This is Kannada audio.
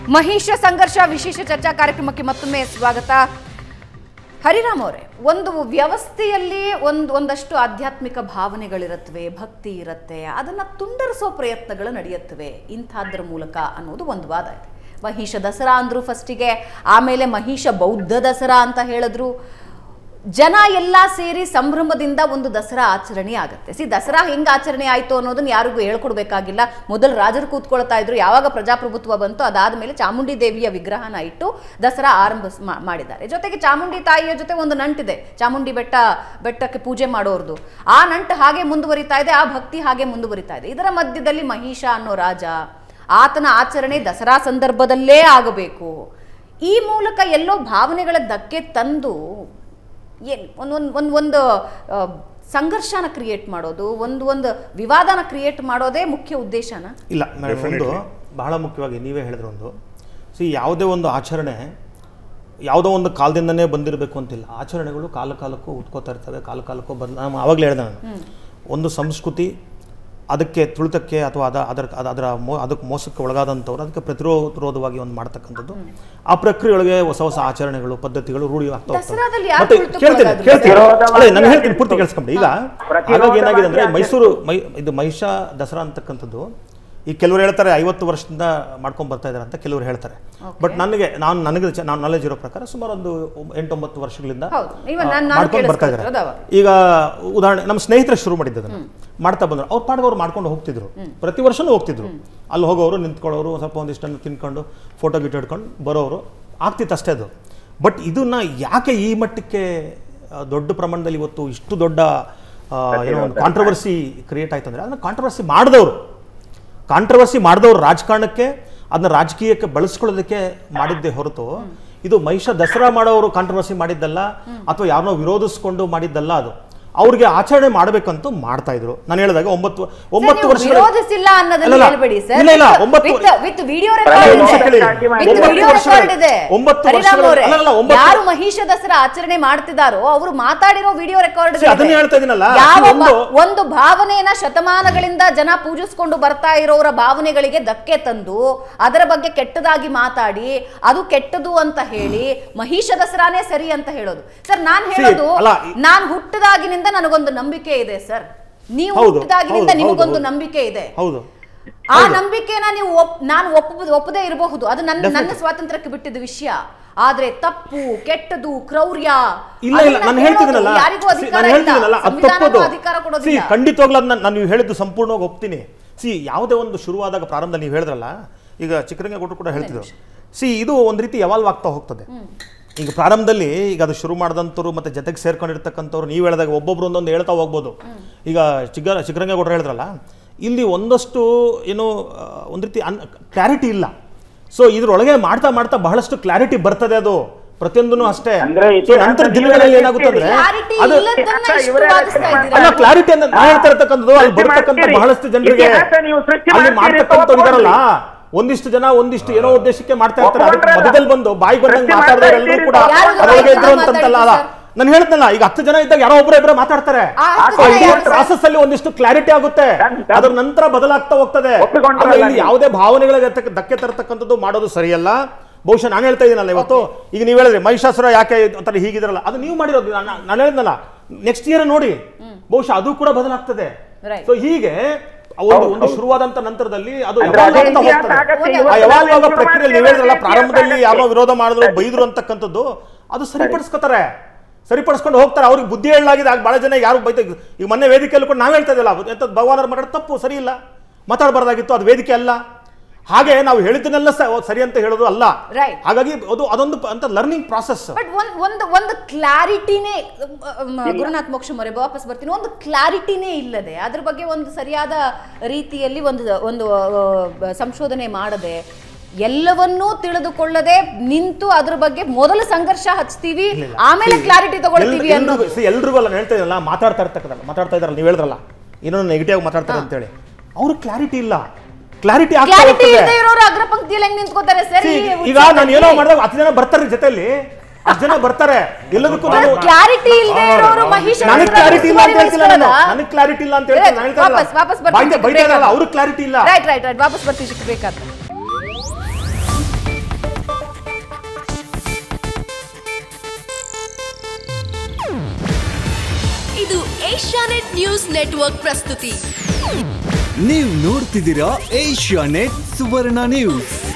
ಮಹಿಷ ಸಂಘರ್ಷ ವಿಶೇಷ ಚರ್ಚಾ ಕಾರ್ಯಕ್ರಮಕ್ಕೆ ಮತ್ತೊಮ್ಮೆ ಸ್ವಾಗತ ಹರಿರಾಮ್ ಅವರೇ ಒಂದು ವ್ಯವಸ್ಥೆಯಲ್ಲಿ ಒಂದು ಒಂದಷ್ಟು ಆಧ್ಯಾತ್ಮಿಕ ಭಾವನೆಗಳಿರುತ್ತವೆ ಭಕ್ತಿ ಇರುತ್ತೆ ಅದನ್ನ ತುಂಡರಿಸೋ ಪ್ರಯತ್ನಗಳು ನಡೆಯುತ್ತವೆ ಇಂಥದ್ರ ಮೂಲಕ ಅನ್ನೋದು ಒಂದು ವಾದ ಇದೆ ಮಹಿಷ ದಸರಾ ಅಂದ್ರು ಫಸ್ಟಿಗೆ ಆಮೇಲೆ ಮಹಿಷ ಬೌದ್ಧ ದಸರಾ ಅಂತ ಹೇಳಿದ್ರು ಜನ ಎಲ್ಲ ಸೇರಿ ಸಂಭ್ರಮದಿಂದ ಒಂದು ದಸರಾ ಆಚರಣೆ ಆಗುತ್ತೆ ಸಿ ದಸರಾ ಹೆಂಗ್ ಆಚರಣೆ ಆಯ್ತು ಅನ್ನೋದನ್ನ ಯಾರಿಗೂ ಹೇಳ್ಕೊಡ್ಬೇಕಾಗಿಲ್ಲ ಮೊದಲು ರಾಜರು ಕೂತ್ಕೊಳ್ತಾ ಇದ್ರು ಯಾವಾಗ ಪ್ರಜಾಪ್ರಭುತ್ವ ಬಂತು ಅದಾದ್ಮೇಲೆ ಚಾಮುಂಡಿ ದೇವಿಯ ವಿಗ್ರಹನ ಇಟ್ಟು ದಸರಾ ಆರಂಭ ಮಾಡಿದ್ದಾರೆ ಜೊತೆಗೆ ಚಾಮುಂಡಿ ತಾಯಿಯ ಜೊತೆ ಒಂದು ನಂಟಿದೆ ಚಾಮುಂಡಿ ಬೆಟ್ಟ ಬೆಟ್ಟಕ್ಕೆ ಪೂಜೆ ಮಾಡೋರ್ದು ಆ ನಂಟು ಹಾಗೆ ಮುಂದುವರಿತಾ ಇದೆ ಆ ಭಕ್ತಿ ಹಾಗೆ ಮುಂದುವರಿತಾ ಇದೆ ಇದರ ಮಧ್ಯದಲ್ಲಿ ಮಹಿಷ ಅನ್ನೋ ರಾಜ ಆತನ ಆಚರಣೆ ದಸರಾ ಸಂದರ್ಭದಲ್ಲೇ ಆಗಬೇಕು ಈ ಮೂಲಕ ಎಲ್ಲೋ ಭಾವನೆಗಳ ಧಕ್ಕೆ ತಂದು ಏನು ಒಂದೊಂದು ಒಂದು ಒಂದು ಆ, ಸಂಘರ್ಷನ ಕ್ರಿಯೇಟ್ ಮಾಡೋದು ಒಂದು ಒಂದು ವಿವಾದನ ಕ್ರಿಯೇಟ್ ಮಾಡೋದೇ ಮುಖ್ಯ ಉದ್ದೇಶನ ಇಲ್ಲ ಮೇಡಮ್ ಒಂದು ಬಹಳ ಮುಖ್ಯವಾಗಿ ನೀವೇ ಹೇಳಿದ್ರು ಒಂದು ಸಿ ಯಾವುದೇ ಒಂದು ಆಚರಣೆ ಯಾವುದೋ ಒಂದು ಕಾಲದಿಂದನೇ ಬಂದಿರಬೇಕು ಅಂತಿಲ್ಲ ಆಚರಣೆಗಳು ಕಾಲ ಕಾಲಕ್ಕೂ ಉಟ್ಕೋತಾ ಇರ್ತವೆ ಕಾಲ ಕಾಲಕ್ಕೂ ಬಂದು ನಾನು ಆವಾಗಲೇ ಹೇಳಿದೆ ನಾನು ಒಂದು ಸಂಸ್ಕೃತಿ ಅದಕ್ಕೆ ತುಳಿತಕ್ಕೆ ಅಥವಾ ಅದ ಅದರ ಅದ- ಅದರ ಮೋ ಅದಕ್ಕೆ ಮೋಸಕ್ಕೆ ಒಳಗಾದಂಥವ್ರು ಅದಕ್ಕೆ ಪ್ರತಿರೋಧವಾಗಿ ಒಂದು ಮಾಡ್ತಕ್ಕಂಥದ್ದು ಆ ಪ್ರಕ್ರಿಯೆಯೊಳಗೆ ಹೊಸ ಹೊಸ ಆಚರಣೆಗಳು ಪದ್ಧತಿಗಳು ರೂಢಿ ಆಗ್ತಾ ಹೋಗ್ತವೆ ದಸರಾದಲ್ಲಿ ಯಾರು ಮತ್ತೆ ತುಳಿತಕ್ಕೆ ಕೇಳ್ತೀನಿ ಒಳಗಾದ್ರು? ಕೇಳ್ತೀನಿ ವಿರೋಧವಾಗಿ ಅಲ್ಲ ನಾನು ಹೇಳ್ತೀನಿ ಪೂರ್ತಿ ಕೇಳಿಸ್ಕೊಂಬಿಡಿ ಈಗ ಪ್ರತಿರೋಧವಾಗಿ ಹಾಗಾಗಿ ಏನಾಗಿದೆ ಅಂದ್ರೆ ಆಚರಣೆ. ಮೈಸೂರು ಮೈ ಇದು ಮಹಿಷ ದಸರಾ ಅಂತಕ್ಕಂಥದ್ದು ಈ ಕೆಲವರು ಹೇಳ್ತಾರೆ ಐವತ್ತು ವರ್ಷದಿಂದ ಮಾಡ್ಕೊಂಡ್ ಬರ್ತಾ ಇದ್ದಾರೆ ಅಂತ ಕೆಲವರು ಹೇಳ್ತಾರೆ ಬಟ್ ನನಗೆ ನಾನು ನನಗೆ ಚ- ನಾನು ನಾಲೆಜ್ ಇರೋ ಪ್ರಕಾರ ಸುಮಾರು ಒಂದು ಎಂಟೊಂಬತ್ತು ವರ್ಷಗಳಿಂದ ಹೌದು. ಈಗ ಆ, ನಾನ್- ನಾನು ಮಾಡ್ಕೊಂಡು ಬರ್ತಾ ಇದ್ದಾರೆ ಕೇಳಿಸ್ಕೊಳ್ತಿರೋದು ಅವಾಗ. ಈಗ ಉದಾಹರಣೆ ನಮ್ಮ ಸ್ನೇಹಿತರು ಶುರು ಮಾಡಿದ್ದು ಅದನ್ನ ಮಾಡ್ತಾ ಬಂದ್ರು ಅವ್ರ ಪಾಡ್ಗೆ ಅವ್ರು ಮಾಡ್ಕೊಂಡು ಹೋಗ್ತಿದ್ರು ಪ್ರತಿ ವರ್ಷನೂ ಹೋಗ್ತಿದ್ರು ಅಲ್ಲಿ ಹೋಗೋರು ನಿಂತ್ಕೊಳ್ಳೋರು ಒಂದ್ ಸ್ವಲ್ಪ ಒಂದಿಷ್ಟನ್ನು ತಿನ್ಕೊಂಡು ಫೋಟೋ ಗಿಟೋ ಹಿಡ್ಕೊಂಡು ಬರೋರು ಆಗ್ತಿತ್ತು ಅಷ್ಟೇ ಅದು ಬಟ್ ಇದನ್ನ ಯಾಕೆ ಈ ಮಟ್ಟಕ್ಕೆ ಆ, ದೊಡ್ಡ ಪ್ರಮಾಣದಲ್ಲಿ ಇವತ್ತು ಇಷ್ಟು ದೊಡ್ಡ ಆ, ಏನೋ ಒಂದು ಕಾಂಟ್ರವರ್ಸಿ ಕ್ರಿಯೇಟ್ ಆಯ್ತು ಅಂದ್ರೆ ಅದನ್ನ ಕಾಂಟ್ರವರ್ಸಿ ಮಾಡಿದವರು ಕಾಂಟ್ರವರ್ಸಿ ಮಾಡಿದವರು ರಾಜಕಾರಣಕ್ಕೆ ಅದನ್ನ ರಾಜಕೀಯಕ್ಕೆ ಬಳಸ್ಕೊಳ್ಳೋದಕ್ಕೆ ಮಾಡಿದ್ದೇ ಹೊರತು ಇದು ಮಹಿಷ ದಸರಾ ಮಾಡೋರು ಕಾಂಟ್ರವರ್ಸಿ ಮಾಡಿದ್ದಲ್ಲ ಅಥವಾ ಯಾರನ್ನೋ ವಿರೋಧಿಸ್ಕೊಂಡು ಮಾಡಿದ್ದಲ್ಲ ಅದು ಅವ್ರಿಗೆ ಆಚರಣೆ ಮಾಡಬೇಕಂತೂ ಮಾಡ್ತಾ ಇದ್ರು ನಾನು ಹೇಳಿದಾಗ ಒಂಬತ್ತು ಒಂಬತ್ತು ನೀವು ವರ್ಷ ವಿರೋಧಿಸಿಲ್ಲ ಅನ್ನೋದನ್ನ ಅಲ್ಲಲ್ಲ, ಹೇಳ್ಬೇಡಿ ಸರ್ ಇಲ್ಲ ಇಲ್ಲ ಒಂಬತ್ತು ವಿತ್ ವಿಡಿಯೋ ಒಂಬತ್ತು ರೆಕಾರ್ಡ್ ವರ್ಷ ಕೇಳಿ. ವಿತ್ ಒಂಬತ್ತು ವಿಡಿಯೋ ವರ್ಷಗಳ- ರೆಕಾರ್ಡ್ ಇದೆ ಒಂಬತ್ತು ಹರಿರಾಮ್ ವರ್ಷಗಳ- ಅವರೇ, ಅಲ್ಲ, ಅಲ್ಲ, ಒಂಬತ್ತು- ಯಾರು ಮಹಿಷ ದಸರಾ ಆಚರಣೆ ಮಾಡ್ತಿದಾರೋ ಅವರು ಮಾತಾಡಿರೋ ವಿಡಿಯೋ ರೆಕಾರ್ಡ್ See, ಅದನ್ನೇ ಹೇಳ್ತಾ ಇದೀನಲ್ಲ, ಯಾವ see, ಒಂದು- ಬ- ಒಂದು ಭಾವನೆಯನ್ನ ಶತಮಾನಗಳಿಂದ ಜನ ಪೂಜಿಸ್ಕೊಂಡು ಬರ್ತಾ ಇರೋರ ಭಾವನೆಗಳಿಗೆ ಧಕ್ಕೆ ತಂದು ಅದರ ಬಗ್ಗೆ ಕೆಟ್ಟದಾಗಿ ಮಾತಾಡಿ ಅದು ಕೆಟ್ಟದು ಅಂತ ಹೇಳಿ ಮಹಿಷ ದಸರಾನೇ ಸರಿ ಅಂತ ಹೇಳೋದು ಸರ್ ನಾನ್ See, ಹೇಳೋದು ಅಲ್ಲ, ನಾನ್ ಹುಟ್ಟದಾಗಿನಿಂದ ನನಗೊಂದು ನಂಬಿಕೆ ಇದೆ ಸರ್ ನೀವು ಹೌದು, ಹುಟ್ಟದಾಗಿನಿಂದ ಹೌದು, ನಿಮಗೊಂದು ಹೌದು. ನಂಬಿಕೆ ಇದೆ ಹೌದು ಆ ನಂಬಿಕೆನ ನೀವು ಒಪ್- ನಾನು ಒಪ್ಪಬಹುದು ಒಪ್ಪದೇ ಇರಬಹುದು ಅದು ನನ್ನ ನನ್ನ ಸ್ವಾತಂತ್ರ್ಯಕ್ಕೆ ಬಿಟ್ಟಿದ್ದ ವಿಷಯ ಆದ್ರೆ ತಪ್ಪು ಕೆಟ್ಟದು ಕ್ರೌರ್ಯ ಇಲ್ಲ ಇಲ್ಲ ಅದನ್ನ ನಾನು ಹೇಳೋದು ಹೇಳ್ತಿದ್ದೀನಲ್ಲ ಯಾರಿಗೂ See, ಅಧಿಕಾರ ನಾನು ಇಲ್ಲ. ಹೇಳ್ತಿದ್ದೀನಲ್ಲ ಅದು ಸಂವಿಧಾನನೂ ತಪ್ಪದು ಅಧಿಕಾರ ಸಿ ಕೊಡೋದಿಲ್ಲ ಖಂಡಿತವಾಗ್ಲೂ ಅದನ್ನ ನಾನು ನೀವು ಹೇಳಿದ್ದು ಸಂಪೂರ್ಣವಾಗಿ ಒಪ್ತೀನಿ ಸಿ ಯಾವುದೇ ಒಂದು ಶುರುವಾದಾಗ ಪ್ರಾರಂಭದಲ್ಲಿ ನೀವು ಹೇಳಿದ್ರಲ್ಲ ಈಗ ಚಿಕ್ಕರಂಗೇಗೌಡರು ಕೂಡ ಹೇಳ್ತಿದ್ರು ಸಿ ಇದು ಒಂದು ರೀತಿ ಎವಾಲ್ವ್ ಆಗ್ತಾ ಹೋಗ್ತದೆ ಈಗ ಪ್ರಾರಂಭದಲ್ಲಿ ಈಗ ಅದು ಶುರು ಮಾಡಿದಂಥವ್ರು ಮತ್ತೆ ಜೊತೆಗೆ ಸೇರ್ಕೊಂಡಿರ್ತಕ್ಕಂಥವ್ರು ನೀವು ಹೇಳಿದಾಗ ಒಬ್ಬೊಬ್ರು ಒಂದೊಂದು ಹೇಳ್ತಾ ಹೋಗ್ಬೋದು ಈಗ ಚಿಕ್ಕ ಚಿಕ್ಕರಂಗೇಗೌಡರು ಹೇಳಿದ್ರಲ್ಲ ಇಲ್ಲಿ ಒಂದಷ್ಟು ಏನು ಆ, ಒಂದು ರೀತಿ ಅನ್ ಕ್ಲಾರಿಟಿ ಇಲ್ಲ ಸೊ ಇದ್ರೊಳಗೆ ಮಾಡ್ತಾ ಮಾಡ್ತಾ ಬಹಳಷ್ಟು ಕ್ಲಾರಿಟಿ ಬರ್ತದೆ ಅದು ಪ್ರತಿಯೊಂದೂ ಅಷ್ಟೇ ಅಂದ್ರೆ So, ಇತಿಹಾಸ ನಂತರ ನೀವೇ ದಿನಗಳಲ್ಲಿ ಏನಾಗುತ್ತೆ ಅಂದ್ರೆ ಕ್ಲಾರಿಟಿ ಅದು ಇಲ್ಲದನ್ನ ಇತಿಹಾಸ ಇಷ್ಟು ಇವರೇ ವಾದಿಸ್ತಾ ರಚನೆ ಇದ್ದೀರಾ? ಅಲ್ಲ ಕ್ಲಾರಿಟಿ ಅಂತ ನಾನು ಹೇಳ್ತಾ ಇರ್ತಕ್ಕಂಥದ್ದು ಅಲ್ಲಿ ಸೃಷ್ಟಿ ಬರ್ತಕ್ಕಂಥ ಮಾಡ್ತೀರಿ. ಬಹಳಷ್ಟು ಜನರಿಗೆ ಇತಿಹಾಸ ನೀವು ಸೃಷ್ಟಿ ಅಲ್ಲಿ ಮಾಡ್ತೀರಿ, ಮಾಡ್ತಕ್ಕಂಥವ್ರು ಇದಾರಲ್ಲ ಒಪ್ಕೊಂಡ್ರಿ. ಒಂದಿಷ್ಟು ಜನ ಒಂದಿಷ್ಟು ಏನೋ ಉದ್ದೇಶಕ್ಕೆ ಮಾಡ್ತಾ ಇರ್ತಾರೆ ಅದಕ್ಕೆ ಒಪ್ಕೊಂಡ್ರಲ್ಲ. ಮಧ್ಯದಲ್ಲಿ ಬಂದು ಬಾಯಿ ಬಂದಂಗೆ ಸೃಷ್ಟಿ ಮಾತಾಡಿದವರೆಲ್ಲರೂ ಮಾಡ್ತಾ ಕೂಡ ಇದ್ದೀರಿ. ಯಾರು ಅದರೊಳಗೆ ಬಾಯಿ ಇದ್ರು ಬಂದಂಗೆ ಅಂತಲ್ಲ ಅಲ್ಲ ಮಾತಾಡಿದ್ರು ನಾನು ಹೇಳ್ತೇನಲ್ಲ ಈಗ ಹತ್ತು ಜನ ಇದ್ದಾಗ ಯಾರೋ ಒಬ್ಬರು ಇಬ್ಬರು ಮಾತಾಡ್ತಾರೆ ಆ ಹತ್ತು ಜನ ಇಡೀ ಯಾರು ಸರ್? ಪ್ರಾಸೆಸ್ ಅಲ್ಲಿ ಒಂದಿಷ್ಟು ಕ್ಲಾರಿಟಿ ಆಗುತ್ತೆ ಡನ್, ಡನ್. ಅದ್ರ ನಂತರ ಬದಲಾಗ್ತಾ ಹೋಗ್ತದೆ ಒಪ್ಪಿಕೊಂಡ್ರಲ್ಲ ಆದ್ರೆ ಇಲ್ಲಿ ನೀವು. ಯಾವುದೇ ಭಾವನೆಗಳಿಗೆ ಧಕ್ಕೆ- ಧಕ್ಕೆ ತರತಕ್ಕಂಥದ್ದು ಮಾಡೋದು ಸರಿಯಲ್ಲ ಬಹುಶಃ ನಾನು ಹೇಳ್ತಾ ಇದ್ದೀನಲ್ಲ ಇವತ್ತು ಈಗ ನೀವು ಹೇಳಿದ್ರಿ ಮಹಿಷಾಸುರ ಯಾಕೆ ಒಂಥರ ಹೀಗಿದ್ರಲ್ಲ ಅದು ನೀವು ಮಾಡಿರೋದು ನಾನು ನಾನು ಹೇಳಿದ್ನಲ್ಲ ನೆಕ್ಸ್ಟ್ ಇಯರ್ ನೋಡಿ ಬಹುಶಃ ಅದು ಕೂಡ ಬದಲಾಗ್ತದೆ Right. ಸೊ ಹೀಗೆ ಒಂದು ಒಂದು ಶುರುವಾದಂತ ನಂತರದಲ್ಲಿ ಅದು ಅಂದ್ರೆ evolve ಅದೇ ಆಗ್ತಾ ಇತಿಹಾಸ ಹೋಗ್ತದೆ. ಆಗತ್ತೆ, ಆ ಇವತ್ತು evolve ಆಗೋ ಶುರು ಪ್ರಕ್ರಿಯೆಯಲ್ಲಿ ನೀವು ಮಾಡ್ತೀವಿ, ಹೇಳಿದ್ರಲ್ಲ ಇತಿಹಾಸ ಪ್ರಾರಂಭದಲ್ಲಿ ಆಗತ್ತೆ. ಯಾರೋ ವಿರೋಧ ಮಾಡಿದ್ರು ಬೈದ್ರು ಅಂತಕ್ಕಂಥದ್ದು ಅದು ಸರಿಪಡಿಸ್ಕೊತಾರೆ ಸರಿಪಡಿಸ್ಕೊಂಡು ಹೋಗ್ತಾರೆ ಅವ್ರಿಗೆ ಬುದ್ಧಿ ಹೇಳಲಾಗಿದೆ ಆಗ ಬಹಳ ಜನ ಯಾರು ಬೈತ ಈಗ ಮೊನ್ನೆ ವೇದಿಕೆಯಲ್ಲಿ ಕೂಡ ನಾವು ಹೇಳ್ತಾ ಇದ್ದಲ್ಲ ಎಂಥದ್ದು ಭಗವಾನರ ಮಾತಾಡೋದು ತಪ್ಪು ಸರಿ ಇಲ್ಲ ಮಾತಾಡಬಾರ್ದಾಗಿತ್ತು ಅದು ವೇದಿಕೆ ಅಲ್ಲ ಹಾಗೆ ನಾವು ಹೇಳಿದ್ದನ್ನೆಲ್ಲ ಸ- ಸರಿ ಅಂತ ಹೇಳೋದು ಅಲ್ಲ Right. ಹಾಗಾಗಿ ಅದು ಅದೊಂದು ಪ- ಅಂತ ಲರ್ನಿಂಗ್ ಪ್ರಾಸೆಸ್ ಬಟ್ ಒಂದ್ ಒಂದು ಒಂದು ಕ್ಲಾರಿಟಿನೇ ಗುರುನಾಥ್ ಮೋಕ್ಷ ಮೊರೆ ವಾಪಸ್ ಬರ್ತೀನಿ ಒಂದು ಕ್ಲಾರಿಟಿನೇ ಇಲ್ಲದೆ ಅದ್ರ ಬಗ್ಗೆ ಒಂದು ಸರಿಯಾದ ರೀತಿಯಲ್ಲಿ ಒಂದು ಒಂದು ಆ, ಸಂಶೋಧನೆ ಮಾಡದೆ ಎಲ್ಲವನ್ನೂ ತಿಳಿದುಕೊಳ್ಳದೆ ನಿಂತು ಅದ್ರ ಬಗ್ಗೆ ಮೊದಲು ಸಂಘರ್ಷ ಹಚ್ತೀವಿ ಆಮೇಲೆ ಕ್ಲಾರಿಟಿ ತಗೊಳ್ತೀವಿ ಅನ್ನೋದು ಎಲ್ರಿಗೂ ಅಲ್ಲ ನಾನು ಹೇಳ್ತಾ ಇದ್ದಲ್ಲ ಮಾತಾಡ್ತಾ ಇರ್ತಕ್ಕಂಥಲ್ಲ ಮಾತಾಡ್ತಾ ಇದ್ರಲ್ಲ ನೀವು ಹೇಳಿದ್ರಲ್ಲ ಏನೋ ನೆಗೆಟಿವ್ ಮಾತಾಡ್ತಾರೆ ಅಂತೇಳಿ ಅವ್ರು ಕ್ಲಾರಿಟಿ ಇಲ್ಲ ಕ್ಲಾರಿಟಿ ಆಗ್ತಾ ಕ್ಲಾರಿಟಿ ಹೋಗ್ತದೆ ಇಲ್ಲದೆ ಇರೋರು ಅಗ್ರ ಪಂಕ್ತಿಯಲ್ಲಿ ಹೆಂಗ್ ನಿಂತ್ಕೋತಾರೆ ಸರಿ See, ಈಗ ನಾನು ಏನೋ ಮಾಡಿದಾಗ ಹತ್ತು ಜನ ಬರ್ತಾರೆ ಜೊತೆಲಿ ಹತ್ತು ಜನ ಬರ್ತಾರೆ ಎಲ್ಲದಕ್ಕೂ ನಾನು ಕ್ಲಾರಿಟಿ ಇಲ್ಲದೆ ಇರೋರು ಮಹಿಷ ನನಗೆ ಕ್ಲಾರಿಟಿ ಇಲ್ಲ ಅಂತ ಹೇಳ್ತಿಲ್ಲ ನಾನು ನನಗೆ ಕ್ಲಾರಿಟಿ ಇಲ್ಲ ಅಂತ ಹೇಳ್ತೀನಿ ನಾನು ಹೇಳ್ತಾ ವಾಪಸ್ ವಾಪಸ್ ಇಲ್ಲ. ಬೈತಾ- ಬೈತಾ ಇರಲ್ಲ ಅವ್ರಿಗೆ ಕ್ಲಾರಿಟಿ ಇಲ್ಲ ರೈಟ್ ರೈಟ್ ರೈಟ್ ವಾಪಸ್ ಬರ್ತೀವಿ ಸಿಕ್ಬೇಕಾದ್ರೆ ಇದು ಏಷ್ಯಾನೆಟ್ ನ್ಯೂಸ್ ನೆಟ್ವರ್ಕ್ ಪ್ರಸ್ತುತಿ ನೀವು ನೋಡ್ತಿದ್ದೀರಾ ಏಷ್ಯಾ ನೆಟ್ ಸುವರ್ಣ ನ್ಯೂಸ್